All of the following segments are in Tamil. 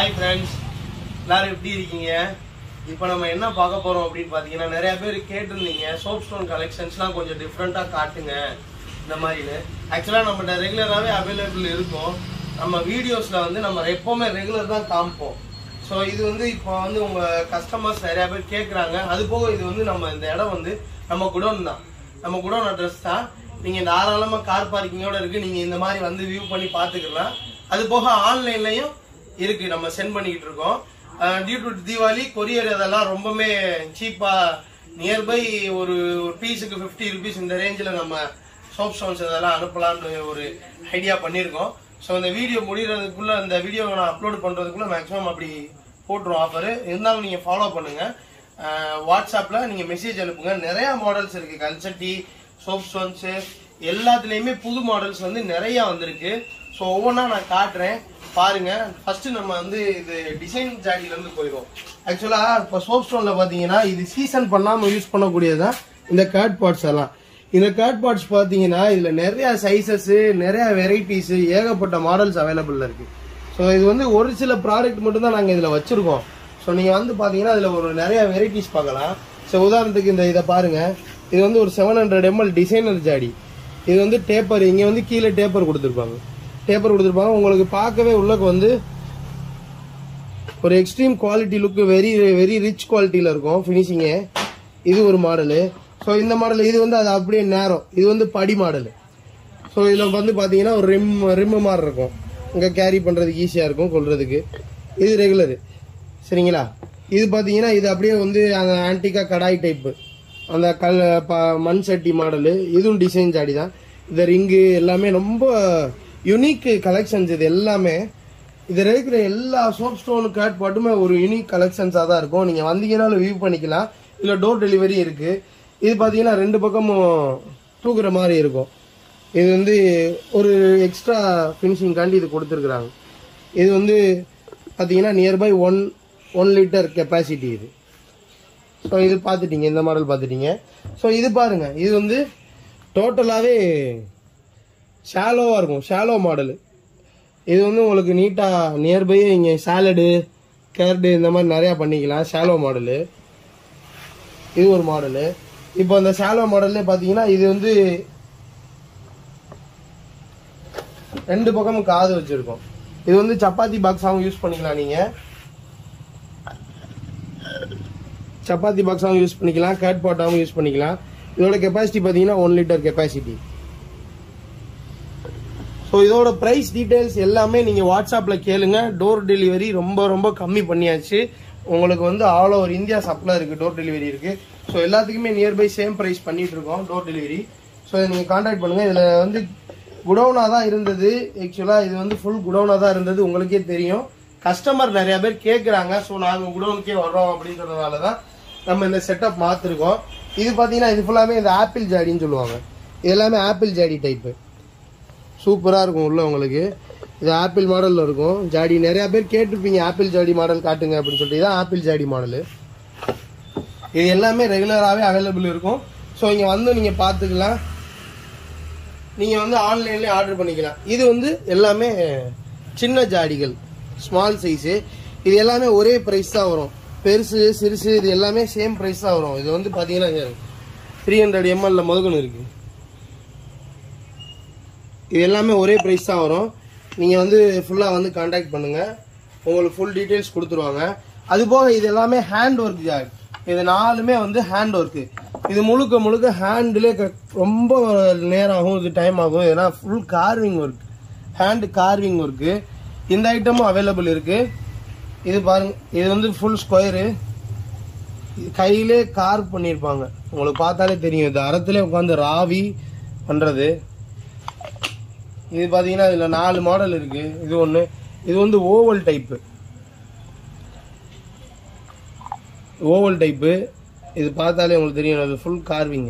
ஹாய் ஃப்ரெண்ட்ஸ் எல்லாரும் எப்படி இருக்கீங்க இப்போ நம்ம என்ன பார்க்க போறோம் அப்படின்னு பார்த்தீங்கன்னா நிறைய பேர் கேட்டிருந்தீங்க சோப் ஸ்டோன் கலெக்ஷன்ஸ்லாம் கொஞ்சம் டிஃப்ரெண்ட்டாக காட்டுங்க இந்த மாதிரின்னு ஆக்சுவலாக நம்மகிட்ட ரெகுலராகவே அவைலபிள் இருக்கும் நம்ம வீடியோஸில் வந்து நம்ம எப்போவுமே ரெகுலர் தான் காமிப்போம் ஸோ இது வந்து இப்போ வந்து உங்கள் கஸ்டமர்ஸ் நிறைய பேர் கேட்குறாங்க அது போக இது வந்து நம்ம இந்த இடம் வந்து நம்ம குடோன் தான் நம்ம குடோன் அட்ரஸ் தான் நீங்கள் தாராளமாக கார் பார்க்கிங்கோட இருக்கு நீங்கள் இந்த மாதிரி வந்து வியூ பண்ணி பார்த்துக்கலாம் அது போக ஆன்லைன்லையும் இருக்கு நம்ம சென்ட் பண்ணிக்கிட்டு இருக்கோம் டியூ டு தீபாவளி கொரியர் இதெல்லாம் ரொம்பவே சீப்பாக நியர்பை ஒரு ஒரு பீஸுக்கு ஃபிஃப்டி ருபீஸ் இந்த ரேஞ்சில் நம்ம சோப் ஸ்டோன்ஸ் இதெல்லாம் அனுப்பலாம்னு ஒரு ஐடியா பண்ணியிருக்கோம் ஸோ இந்த வீடியோ முடிகிறதுக்குள்ள இந்த வீடியோ நான் அப்லோட் பண்ணுறதுக்குள்ள மேக்ஸிமம் அப்படி போட்டுரும் ஆஃபர் இருந்தாலும் நீங்கள் ஃபாலோ பண்ணுங்க வாட்ஸ்அப்பில் நீங்கள் மெசேஜ் அனுப்புங்க நிறைய மாடல்ஸ் இருக்கு கல்சட்டி சோப் ஸ்டோன்ஸு எல்லாத்துலேயுமே புது மாடல்ஸ் வந்து நிறைய வந்திருக்கு ஸோ ஒவ்வொன்றா நான் காட்டுறேன் பாருங்க ஃபர்ஸ்ட் நம்ம வந்து இது டிசைன் ஜாடியிலேருந்து போயிடுவோம் ஆக்சுவலாக இப்போ சோப் ஸ்டோனில் பார்த்தீங்கன்னா இது சீசன் பண்ணாமல் யூஸ் பண்ணக்கூடியதான் இந்த கேட் பாட்ஸ் எல்லாம் இந்த கேட் பாட்ஸ் பார்த்தீங்கன்னா இதில் நிறைய சைஸஸ் நிறைய வெரைட்டிஸ் ஏகப்பட்ட மாடல்ஸ் அவைலபிள் இருக்கு ஸோ இது வந்து ஒரு சில ப்ராடக்ட் மட்டும் தான் நாங்கள் இதில் வச்சிருக்கோம் ஸோ நீங்கள் வந்து பார்த்தீங்கன்னா இதில் ஒரு நிறைய வெரைட்டிஸ் பார்க்கலாம் ஸோ உதாரணத்துக்கு இந்த இதை பாருங்க இது வந்து ஒரு செவன் ஹண்ட்ரட் எம்எல் டிசைனர் ஜாடி இது வந்து டேப்பர் இங்கே வந்து கீழே டேப்பர் கொடுத்துருப்பாங்க டேப்பர் கொடுத்துருப்பாங்க உங்களுக்கு பார்க்கவே உள்ளக்கு வந்து ஒரு extreme quality look very very rich குவாலிட்டியில் இருக்கும் ஃபினிஷிங்கு இது ஒரு மாடலு ஸோ இந்த மாடல் இது வந்து அது அப்படியே நேரம் இது வந்து படி மாடலு ஸோ இதில் வந்து பார்த்தீங்கன்னா ஒரு ரிம் ரிம்மு மாதிரி இருக்கும் இங்கே கேரி பண்ணுறதுக்கு ஈஸியாக இருக்கும் கொள்றதுக்கு இது ரெகுலரு சரிங்களா இது பார்த்தீங்கன்னா இது அப்படியே வந்து அந்த ஆன்டிகா கடாய் டைப்பு அந்த கல் ப மண் சட்டி மாடலு இதுவும் டிசைன் ஜாடி தான் இந்த ரிங்கு எல்லாமே ரொம்ப யுனிக் கலெக்ஷன்ஸ் இது எல்லாமே இதில் இருக்கிற எல்லா சோப் ஸ்டோனு கேட் பாட்டுமே ஒரு யூனிக் கலெக்ஷன்ஸாக தான் இருக்கும் நீங்கள் வந்தீங்கனாலும் வியூ பண்ணிக்கலாம் இல்லை டோர் டெலிவரி இருக்குது இது பார்த்தீங்கன்னா ரெண்டு பக்கமும் தூக்குற மாதிரி இருக்கும் இது வந்து ஒரு எக்ஸ்ட்ரா ஃபினிஷிங் காண்டி இது கொடுத்துருக்குறாங்க இது வந்து பார்த்தீங்கன்னா nearby one one litre capacity இது ஸோ இது பார்த்துட்டீங்க இந்த மாடல் பார்த்துட்டீங்க ஸோ இது பாருங்க இது வந்து டோட்டலாகவே ஷாலோவாக இருக்கும் ஷாலோ மாடலு இது வந்து உங்களுக்கு நீட்டாக நியர்பை இங்கே சாலடு கேரட்டு இந்த மாதிரி நிறையா பண்ணிக்கலாம் ஷாலோ மாடலு இது ஒரு மாடலு இப்போ அந்த ஷாலோ மாடல்லே பார்த்தீங்கன்னா இது வந்து ரெண்டு பக்கமும் காது வச்சிருக்கோம் இது வந்து சப்பாத்தி பாக்ஸாகவும் யூஸ் பண்ணிக்கலாம் நீங்கள் சப்பாத்தி பாக்ஸாகவும் யூஸ் பண்ணிக்கலாம் கேட் பாட்டாகவும் யூஸ் பண்ணிக்கலாம் இதோட கெப்பாசிட்டி பார்த்தீங்கன்னா ஒன் லிட்டர் கெப்பாசிட்டி ஸோ இதோட ப்ரைஸ் டீட்டெயில்ஸ் எல்லாமே நீங்கள் வாட்ஸ்அப்பில் கேளுங்க டோர் டெலிவரி ரொம்ப ரொம்ப கம்மி பண்ணியாச்சு உங்களுக்கு வந்து ஆல் ஓவர் இந்தியா சப்ளை இருக்குது டோர் டெலிவரி இருக்குது ஸோ எல்லாத்துக்குமே நியர்பை சேம் ப்ரைஸ் பண்ணிட்டு இருக்கோம் டோர் டெலிவரி ஸோ இதை நீங்கள் காண்டாக்ட் பண்ணுங்கள் இதில் வந்து குடோனாக தான் இருந்தது ஆக்சுவலாக இது வந்து ஃபுல் குடோனாக தான் இருந்தது உங்களுக்கே தெரியும் கஸ்டமர் நிறைய பேர் கேட்குறாங்க ஸோ நாங்கள் குடோனுக்கே வர்றோம் அப்படின்றதுனால தான் நம்ம இந்த செட்டப் மாற்றிருக்கோம் இது பார்த்தீங்கன்னா இது ஃபுல்லாமே இந்த ஆப்பிள் ஜாடின்னு சொல்லுவாங்க இது எல்லாமே ஆப்பிள் ஜாடி டைப்பு சூப்பராக இருக்கும் உள்ள உங்களுக்கு இது ஆப்பிள் மாடலில் இருக்கும் ஜாடி நிறைய பேர் கேட்டிருப்பீங்க ஆப்பிள் ஜாடி மாடல் காட்டுங்க அப்படின்னு சொல்லிட்டு இதான் ஆப்பிள் ஜாடி மாடலு இது எல்லாமே ரெகுலராகவே அவைலபிள் இருக்கும் ஸோ இங்கே வந்து நீங்கள் பார்த்துக்கலாம் நீங்கள் வந்து ஆன்லைன்லேயே ஆர்டர் பண்ணிக்கலாம் இது வந்து எல்லாமே சின்ன ஜாடிகள் ஸ்மால் சைஸு இது எல்லாமே ஒரே ப்ரைஸ் தான் வரும் பெருசு சிறுசு இது எல்லாமே சேம் ப்ரைஸ் தான் வரும் இது வந்து பார்த்தீங்கன்னா த்ரீ ஹண்ட்ரட் எம்எல்ல முதக்கணும் இருக்குது இது எல்லாமே ஒரே ப்ரைஸ் தான் வரும் நீங்கள் வந்து ஃபுல்லாக வந்து காண்டாக்ட் பண்ணுங்கள் உங்களுக்கு ஃபுல் டீட்டெயில்ஸ் கொடுத்துருவாங்க அது போக இது எல்லாமே ஹேண்ட் ஒர்க் ஜாக் இது நாலுமே வந்து ஹேண்ட் ஒர்க்கு இது முழுக்க முழுக்க ஹேண்டிலே ரொம்ப நேரம் ஆகும் இது டைம் ஆகும் ஏன்னா full carving work hand carving work இந்த ஐட்டமும் அவைலபிள் இருக்கு இது பாருங்க இது வந்து ஃபுல் ஸ்கொயரு கையிலே கார்வ் பண்ணியிருப்பாங்க உங்களுக்கு பார்த்தாலே தெரியும் இது அறத்திலே உட்காந்து ராவி பண்ணுறது இது பார்த்தீங்கன்னா இதில் நாலு மாடல் இருக்கு இது ஒன்று இது வந்து ஓவல் டைப்பு ஓவல் டைப்பு இது பார்த்தாலே உங்களுக்கு தெரியும் அது ஃபுல் கார்விங்கு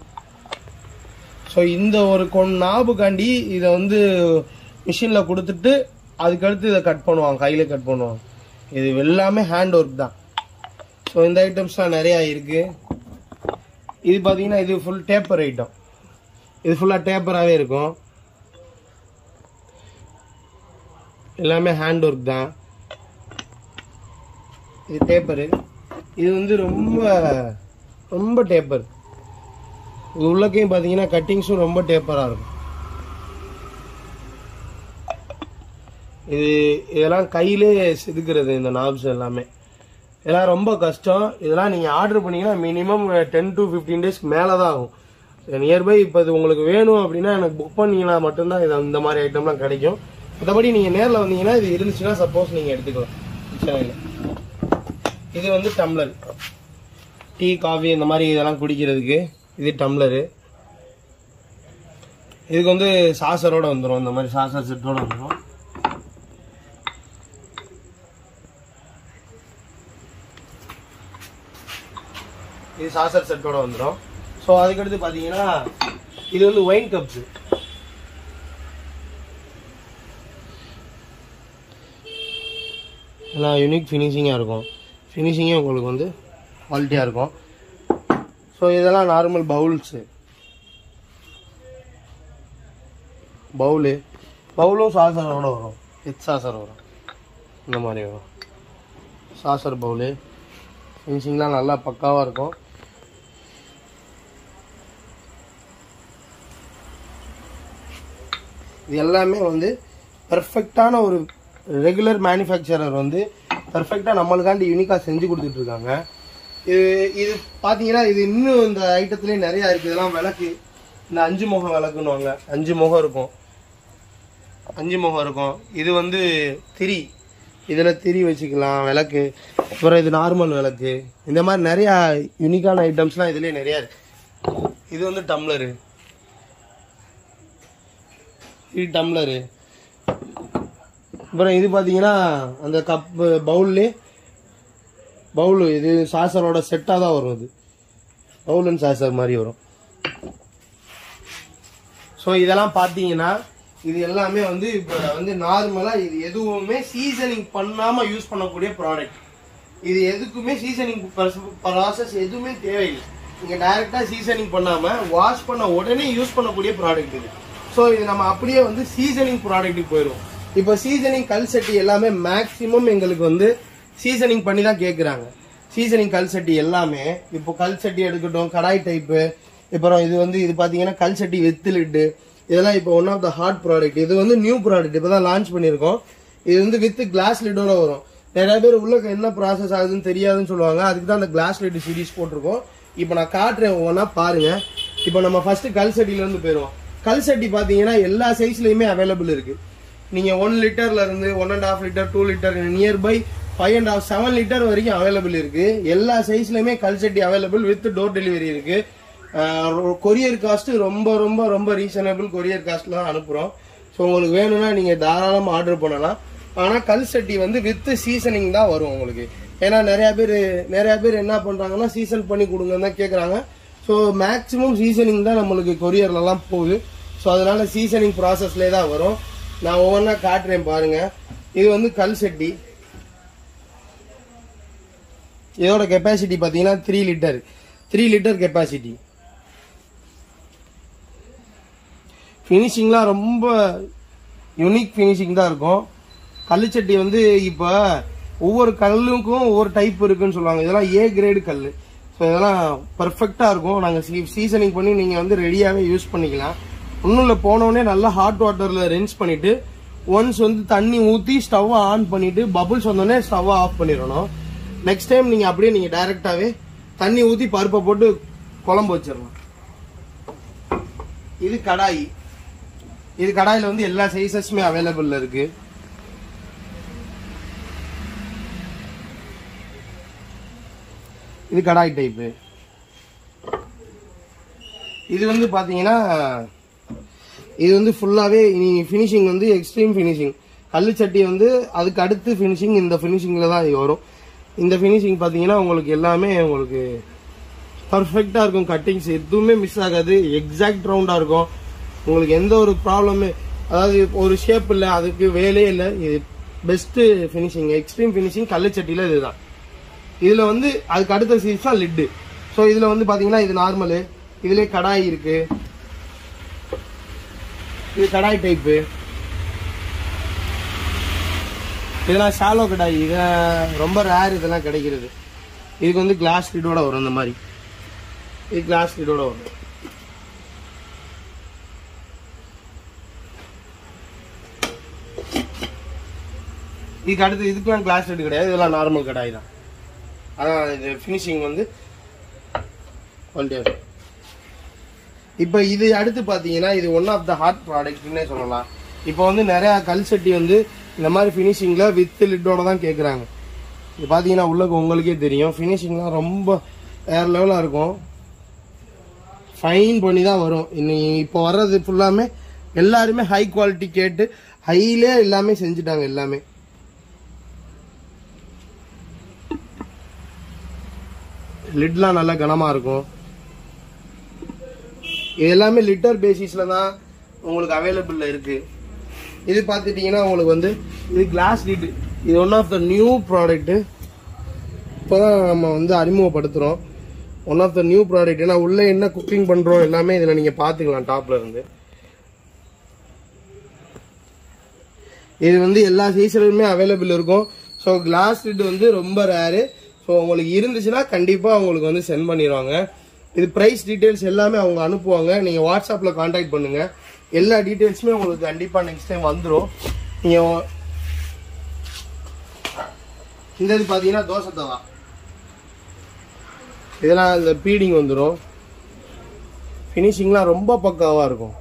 ஸோ இந்த ஒரு கொன் நாபுக்காண்டி இதை வந்து மிஷினில் கொடுத்துட்டு அதுக்கடுத்து இதை கட் பண்ணுவாங்க கையில் கட் பண்ணுவாங்க இது எல்லாமே ஹேண்ட் ஒர்க் தான் ஸோ இந்த ஐட்டம்ஸ்லாம் நிறையா இருக்குது இது பார்த்தீங்கன்னா இது ஃபுல் டேப்பர் ஐட்டம் இது ஃபுல்லாக டேப்பராகவே இருக்கும் எல்லாமே ஹேண்ட் ஒர்க் தான் இது டேப்பரு இது வந்து ரொம்ப ரொம்ப டேப்பர் இது உள்ளக்கையும் பார்த்தீங்கன்னா கட்டிங்ஸும் ரொம்ப டேப்பராக இருக்கும் இது இதெல்லாம் கையிலே செதுக்கிறது இந்த நாப்ஸ் எல்லாமே இதெல்லாம் ரொம்ப கஷ்டம் இதெல்லாம் நீங்கள் ஆர்டர் பண்ணீங்கன்னா மினிமம் டென் டு ஃபிஃப்டீன் டேஸ்க்கு மேலே தான் ஆகும் நியர்பை இப்போ இது உங்களுக்கு வேணும் அப்படின்னா எனக்கு புக் பண்ணீங்கன்னா மட்டும்தான் இது இந்த மாதிரி ஐட்டம்லாம் கிடைக்கும் மற்றபடி நீங்கள் நேரில் வந்தீங்கன்னா இது இருந்துச்சுன்னா சப்போஸ் நீங்கள் எடுத்துக்கலாம் பிரச்சனை இல்லை இது வந்து டம்ளர் டீ காஃபி இந்த மாதிரி இதெல்லாம் குடிக்கிறதுக்கு இது டம்ளரு இதுக்கு வந்து சாசரோட வந்துடும் இந்த மாதிரி சாசர் செட்டோட வந்துடும் இது சாசர் செட்டோட வந்துடும் ஸோ அதுக்கடுத்து பார்த்தீங்கன்னா இது வந்து ஒயின் கப்ஸ் எல்லாம் யூனிக் ஃபினிஷிங்காக இருக்கும் ஃபினிஷிங்கே உங்களுக்கு வந்து குவாலிட்டியாக இருக்கும் ஸோ இதெல்லாம் நார்மல் பவுல்ஸு பவுலு பவுலும் சாசரோட வரும் வித் சாசர் வரும் இந்த மாதிரி வரும் சாசர் பவுலு ஃபினிஷிங்லாம் நல்லா பக்காவாக இருக்கும் இது எல்லாமே வந்து பெர்ஃபெக்டான ஒரு ரெகுலர் மேனுஃபேக்சரர் வந்து பெர்ஃபெக்டாக நம்மளுக்காண்டி யூனிக்காக செஞ்சு கொடுத்துட்டு இருக்காங்க இது இது பார்த்தீங்கன்னா இது இன்னும் இந்த ஐட்டத்துலேயே நிறையா இருக்குது இதெல்லாம் விளக்கு இந்த அஞ்சு முகம் விளக்குன்னுவாங்க அஞ்சு முகம் இருக்கும் அஞ்சு முகம் இருக்கும் இது வந்து திரி இதில் திரி வச்சுக்கலாம் விளக்கு அப்புறம் இது நார்மல் விளக்கு இந்த மாதிரி நிறையா யூனிக்கான ஐட்டம்ஸ்லாம் இதுலேயே நிறையா இருக்கு இது வந்து டம்ளரு இது டம்ளரு அப்புறம் இது பார்த்தீங்கன்னா அந்த கப் பவுல்லே பவுல் இது சாசரோட செட்டாக தான் வரும் இது பவுல் அண்ட் சாசர் மாதிரி வரும் ஸோ இதெல்லாம் பார்த்தீங்கன்னா இது எல்லாமே வந்து இப்போ வந்து நார்மலாக இது எதுவுமே சீசனிங் பண்ணாமல் யூஸ் பண்ணக்கூடிய ப்ராடக்ட் இது எதுக்குமே சீசனிங் ப்ராசஸ் எதுவுமே தேவையில்லை நீங்கள் டைரெக்டாக சீசனிங் பண்ணாமல் வாஷ் பண்ண உடனே யூஸ் பண்ணக்கூடிய ப்ராடக்ட் இது ஸோ இது நம்ம அப்படியே வந்து சீசனிங் ப்ராடக்ட்டுக்கு போயிடும் இப்போ சீசனிங் கல் சட்டி எல்லாமே மேக்ஸிமம் எங்களுக்கு வந்து சீசனிங் பண்ணி தான் கேட்குறாங்க சீசனிங் கல் சட்டி எல்லாமே இப்போ கல் சட்டி எடுக்கட்டும் கடாய் டைப்பு அப்புறம் இது வந்து இது பார்த்தீங்கன்னா கல் சட்டி வித்து லிட்டு இதெல்லாம் இப்போ one of the hot product இது வந்து நியூ ப்ராடக்ட் இப்போ தான் லான்ச் பண்ணியிருக்கோம் இது வந்து வித் கிளாஸ் லிட்டோட வரும் நிறைய பேர் உள்ள என்ன ப்ராசஸ் ஆகுதுன்னு தெரியாதுன்னு சொல்லுவாங்க அதுக்கு தான் அந்த கிளாஸ் லிட் சீரிஸ் போட்டிருக்கோம் இப்போ நான் காட்டுறேன் ஒவ்வொன்றா பாருங்க இப்போ நம்ம ஃபர்ஸ்ட் கல் சட்டில இருந்து போயிடுவோம் கல் சட்டி பார்த்தீங்கன்னா எல்லா சைஸ்லயுமே அவைலபிள் இருக்கு நீங்க ஒன் லிட்டர்ல இருந்து one and half litre two litre nearby five and half seven litre வரைக்கும் அவைலபிள் இருக்கு எல்லா சைஸ்லயுமே கல் சட்டி அவைலபிள் வித் டோர் டெலிவரி இருக்கு கொரியர் காஸ்ட் ரொம்ப ரொம்ப ரொம்ப ரீசனபிள் கொரியர் காஸ்ட்ல தான் அனுப்புறோம் ஸோ உங்களுக்கு வேணும்னா நீங்க தாராளமாக ஆர்டர் பண்ணலாம் ஆனா கல் சட்டி வந்து வித் சீசனிங் தான் வரும் உங்களுக்கு ஏன்னா நிறைய பேர் நிறைய பேர் என்ன பண்றாங்கன்னா சீசன் பண்ணி கொடுங்கன்னு தான் கேட்குறாங்க ஸோ மேக்ஸிமம் சீசனிங் தான் நம்மளுக்கு கொரியர்லலாம் போகுது ஸோ அதனால சீசனிங் ப்ராசஸ்லேயே தான் வரும் நான் ஒவ்வொன்றா காட்டுறேன் பாருங்க இது வந்து கல் சட்டி இதோட கெப்பாசிட்டி பார்த்தீங்கன்னா three litre three litre capacity ஃபினிஷிங்லாம் ரொம்ப யூனிக் ஃபினிஷிங் தான் இருக்கும் கல்லுச்சட்டி வந்து இப்போ ஒவ்வொரு கல்லுக்கும் ஒவ்வொரு டைப் இருக்குன்னு சொல்லுவாங்க இதெல்லாம் ஏ கிரேடு கல் ஸோ இதெல்லாம் பர்ஃபெக்டாக இருக்கும் நாங்கள் சீசனிங் பண்ணி நீங்கள் வந்து ரெடியாகவே யூஸ் பண்ணிக்கலாம் ஒன்றும் இல்லை போனோடனே நல்லா ஹாட் வாட்டரில் ரென்ஸ் பண்ணிட்டு ஒன்ஸ் வந்து தண்ணி ஊற்றி ஸ்டவ்வை ஆன் பண்ணிட்டு பபுள்ஸ் வந்தோடனே ஸ்டவ்வை ஆஃப் பண்ணிடணும் நெக்ஸ்ட் டைம் நீங்கள் அப்படியே நீங்கள் டைரெக்டாகவே தண்ணி ஊற்றி பருப்பை போட்டு குழம்பு வச்சிடலாம் இது கடாய் இது கடாயில் வந்து எல்லா சைஸஸுமே அவைலபிள் இருக்கு இது கடாய் டைப்பு இது வந்து பாத்தீங்கன்னா இது வந்து ஃபுல்லாவே இனி ஃபினிஷிங் வந்து எக்ஸ்ட்ரீம் ஃபினிஷிங் கல்லு சட்டி வந்து அதுக்கு அடுத்து ஃபினிஷிங் இந்த ஃபினிஷிங்ல தான் இது வரும் இந்த ஃபினிஷிங் பாத்தீங்கன்னா உங்களுக்கு எல்லாமே உங்களுக்கு பர்ஃபெக்டா இருக்கும் கட்டிங்ஸ் எதுவுமே மிஸ் ஆகாது எக்ஸாக்ட் ரவுண்டா இருக்கும் உங்களுக்கு எந்த ஒரு ப்ராப்ளமே அதாவது ஒரு ஷேப் இல்லை அதுக்கு வேலையே இல்லை இது பெஸ்ட் ஃபினிஷிங் எக்ஸ்ட்ரீம் ஃபினிஷிங் கல்லு சட்டியில இதுதான் இதுல வந்து அதுக்கு அடுத்த சீஸ் தான் லிட்டு ஸோ இதுல வந்து பாத்தீங்கன்னா இது நார்மலு இதுலயே கடாய் இருக்கு இது கடாய் டைப்பு இதெல்லாம் ஷாலோ கடாய் இது ரொம்ப ரேர் இதெல்லாம் கிடைக்கிறது இதுக்கு வந்து கிளாஸ் லீடோட வரும் இந்த மாதிரி இது கிளாஸ் லீடோட வரும் இதுக்கு அடுத்து இதுக்கெல்லாம் கிளாஸ் லீடு கிடையாது இதெல்லாம் நார்மல் கடாய் தான் அதான் இது ஃபினிஷிங் வந்து குவாலிட்டியாக இப்போ இது அடுத்து பார்த்தீங்கன்னா இது ஒன் ஆஃப் த ஹாட் ப்ராடக்ட்னே சொல்லலாம் இப்போ வந்து நிறையா கல் சட்டி வந்து இந்த மாதிரி ஃபினிஷிங்கில் வித் லிட்டோட தான் கேட்குறாங்க இது பார்த்தீங்கன்னா உள்ள உங்களுக்கே தெரியும் ஃபினிஷிங்லாம் ரொம்ப வேற லெவலாக இருக்கும் ஃபைன் பண்ணி தான் வரும் இன்னி இப்போ வர்றது ஃபுல்லாமே எல்லாருமே ஹை குவாலிட்டி கேட்டு ஹைலே எல்லாமே செஞ்சுட்டாங்க எல்லாமே லிட்லாம் நல்லா கனமாக இருக்கும் இது எல்லாமே லிட்டர் பேசிஸில் தான் உங்களுக்கு அவைலபிளில் இருக்கு இது பார்த்துட்டிங்கன்னா உங்களுக்கு வந்து இது கிளாஸ் லிட் இது one of the new product இப்போ தான் நம்ம வந்து அறிமுகப்படுத்துகிறோம் one of the new product ஏன்னா உள்ளே என்ன குக்கிங் பண்ணுறோம் எல்லாமே இதில் நீங்கள் பார்த்துக்கலாம் டாப்ல இருந்து இது வந்து எல்லா சீசனுமே அவைலபிள் இருக்கும் ஸோ கிளாஸ் லிட் வந்து ரொம்ப ரேரு ஸோ உங்களுக்கு இருந்துச்சுன்னா கண்டிப்பாக உங்களுக்கு வந்து சென்ட் பண்ணிடுவாங்க இது ப்ரைஸ் டீட்டெயில்ஸ் எல்லாமே அவங்க அனுப்புவாங்க நீங்கள் வாட்ஸ்அப்பில் காண்டாக்ட் பண்ணுங்கள் எல்லா டீட்டெயில்ஸுமே உங்களுக்கு கண்டிப்பாக நெக்ஸ்ட் டைம் வந்துடும் நீங்கள் இந்த இது பார்த்தீங்கன்னா தோசை தவா இதெல்லாம் இந்த பீடிங் வந்துடும் ஃபினிஷிங்லாம் ரொம்ப பக்காவாக இருக்கும்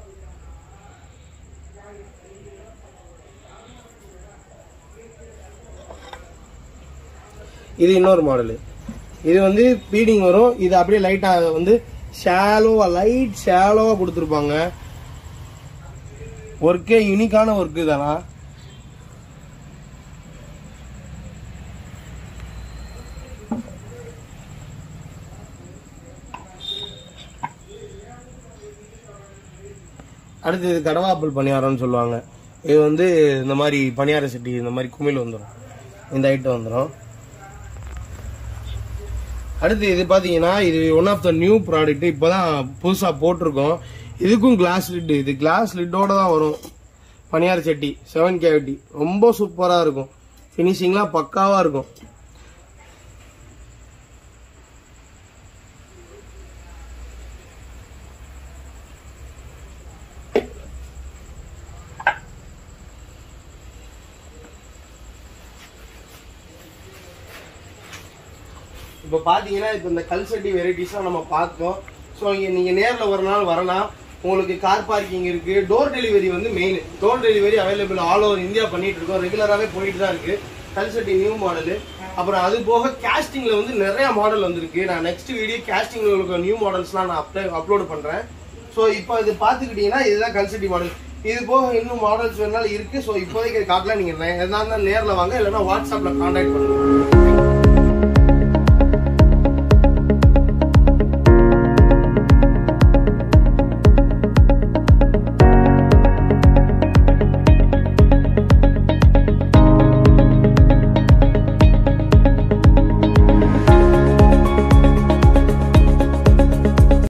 இது இன்னொரு மாடலு இது வந்து பீடிங் வரும் இது அப்படியே லைட்டாக வந்து ஷாலோவா லைட் ஷாலோவா கொடுத்துருப்பாங்க ஒர்க்கே யூனிக்கான ஒர்க்கு இதெல்லாம் அடுத்து இது கடவாப்பல் பணியாரம்னு சொல்லுவாங்க இது வந்து இந்த மாதிரி பணியார சட்டி இந்த மாதிரி குமிழ் வந்துடும் இந்த ஐட்டம் வந்துடும் அடுத்து இது பார்த்தீங்கன்னா இது one of the new product இப்போ தான் புதுசாக போட்டிருக்கோம் இதுக்கும் கிளாஸ் லிட் இது கிளாஸ் லிட்டோட தான் வரும் பனியார சட்டி செவன் கேவிட்டி ரொம்ப சூப்பராக இருக்கும் ஃபினிஷிங்லாம் பக்காவாக இருக்கும் இப்போ பார்த்தீங்கன்னா இப்போ இந்த கல் சட்டி வெரைட்டிஸ்லாம் நம்ம பார்த்தோம் ஸோ இங்கே நீங்கள் நேரில் வரனாலும் வரலாம் உங்களுக்கு கார் பார்க்கிங் இருக்கு டோர் டெலிவரி வந்து main door delivery available all over India பண்ணிட்டு இருக்கோம் ரெகுலராகவே போயிட்டு தான் இருக்கு கல் சட்டி நியூ மாடலு அப்புறம் அது போக கேஸ்டிங்ல வந்து நிறைய மாடல் வந்திருக்கு நான் நெக்ஸ்ட் வீடியோ கேஸ்டிங்ல உங்களுக்கு நியூ மாடல்ஸ்லாம் நான் அப்ளை அப்லோட் பண்றேன் ஸோ இப்போ இது பார்த்துக்கிட்டீங்கன்னா இதுதான் கல் சட்டி மாடல் இது போக இன்னும் மாடல்ஸ் வேணாலும் இருக்கு ஸோ இப்போதைக்கு காட்டல நீங்க எதா இருந்தாலும் நேரில் வாங்க இல்லைன்னா வாட்ஸ்அப்ல கான்டாக்ட் பண்ணுங்க